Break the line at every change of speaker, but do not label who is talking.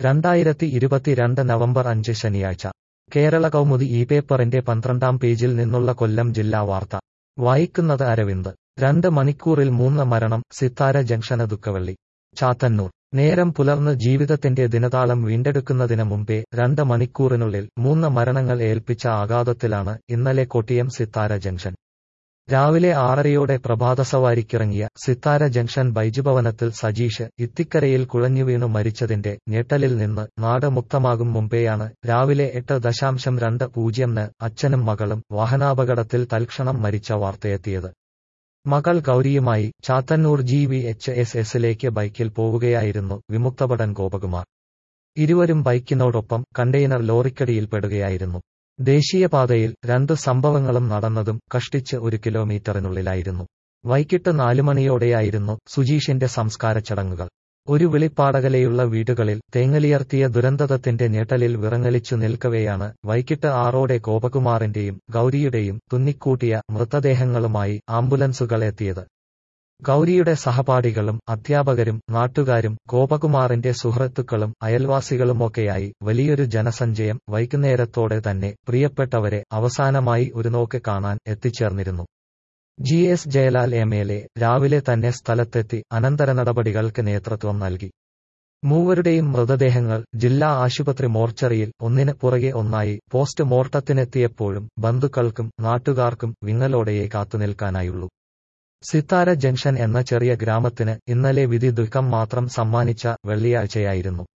രണ്ടായിരത്തി ഇരുപത്തിരണ്ട് നവംബർ അഞ്ച് ശനിയാഴ്ച കേരള കൗമുദി ഈ പേപ്പറിന്റെ പന്ത്രണ്ടാം പേജിൽ നിന്നുള്ള കൊല്ലം ജില്ലാ വാർത്ത വായിക്കുന്നത് അരവിന്ദ് രണ്ട് മണിക്കൂറിൽ മൂന്ന് മരണം സിത്താര ജംഗ്ഷന് ദുഃഖവെള്ളി ചാത്തന്നൂർ നേരം പുലർന്ന് ജീവിതത്തിന്റെ ദിനതാളം വീണ്ടെടുക്കുന്നതിന് മുമ്പേ രണ്ട് മണിക്കൂറിനുള്ളിൽ മൂന്ന് മരണങ്ങൾ ഏൽപ്പിച്ച ആഘാതത്തിലാണ് ഇന്നലെ കൊട്ടിയം സിത്താര ജംഗ്ഷൻ രാവിലെ ആറരയോടെ പ്രഭാതസവാരിക്കിറങ്ങിയ സിത്താര ജംഗ്ഷൻ ബൈജുഭവനത്തിൽ സജീഷ് ഇത്തിക്കരയിൽ കുഴഞ്ഞുവീണു മരിച്ചതിന്റെ ഞെട്ടലിൽ നിന്ന് നാട് മുക്തമാകും മുമ്പെയാണ് രാവിലെ എട്ട് ദശാംശം രണ്ട് പൂജ്യംന് അച്ഛനും മകളും വാഹനാപകടത്തിൽ തൽക്ഷണം മരിച്ച വാർത്തയെത്തിയത് മകൾ ഗൗരിയുമായി Chathannoor G V H S എസിലേക്ക് ബൈക്കിൽ പോവുകയായിരുന്നു വിമുക്തഭടൻ ഗോപകുമാർ ഇരുവരും ബൈക്കിനോടൊപ്പം കണ്ടെയ്നർ ലോറിക്കടിയിൽപ്പെടുകയായിരുന്നു ദേശീയപാതയിൽ രണ്ട് സംഭവങ്ങളും നടന്നതും കഷ്ടിച്ച് ഒരു കിലോമീറ്ററിനുള്ളിലായിരുന്നു വൈകിട്ട് നാലുമണിയോടെയായിരുന്നു സുജീഷിന്റെ സംസ്കാര ചടങ്ങുകൾ ഒരു വിളിപ്പാടകലെയുള്ള വീടുകളിൽ തേങ്ങലിയർത്തിയ ദുരന്തത്തിന്റെ ഞെട്ടലിൽ വിറങ്ങലിച്ചു നിൽക്കവെയാണ് വൈകിട്ട് ആറോടെ ഗോപകുമാറിന്റെയും ഗൗരിയുടെയും തുന്നിക്കൂട്ടിയ മൃതദേഹങ്ങളുമായി ആംബുലൻസുകൾ എത്തിയത് ഗൗരിയുടെ സഹപാഠികളും അധ്യാപകരും നാട്ടുകാരും ഗോപകുമാറിന്റെ സുഹൃത്തുക്കളും അയൽവാസികളുമൊക്കെയായി വലിയൊരു ജനസഞ്ചയം വൈകുന്നേരത്തോടെ തന്നെ പ്രിയപ്പെട്ടവരെ അവസാനമായി ഒരു നോക്ക് കാണാൻ എത്തിച്ചേർന്നിരുന്നു G S Jayalal M L A രാവിലെ തന്നെ സ്ഥലത്തെത്തി അനന്തര നടപടികൾക്ക് നേതൃത്വം നൽകി മൂവരുടെയും മൃതദേഹങ്ങൾ ജില്ലാ ആശുപത്രി മോർച്ചറിയിൽ ഒന്നിന് പുറകെ ഒന്നായി പോസ്റ്റ് മോർട്ടത്തിനെത്തിയപ്പോഴും ബന്ധുക്കൾക്കും നാട്ടുകാർക്കും വിങ്ങലോടെയേ കാത്തുനിൽക്കാനായുള്ളൂ സിത്താര ജംഗ്ഷൻ എന്ന ചെറിയ ഗ്രാമത്തിന് ഇന്നലെ വിധി ദുഃഖം മാത്രം സമ്മാനിച്ച വെള്ളിയാഴ്ചയായിരുന്നു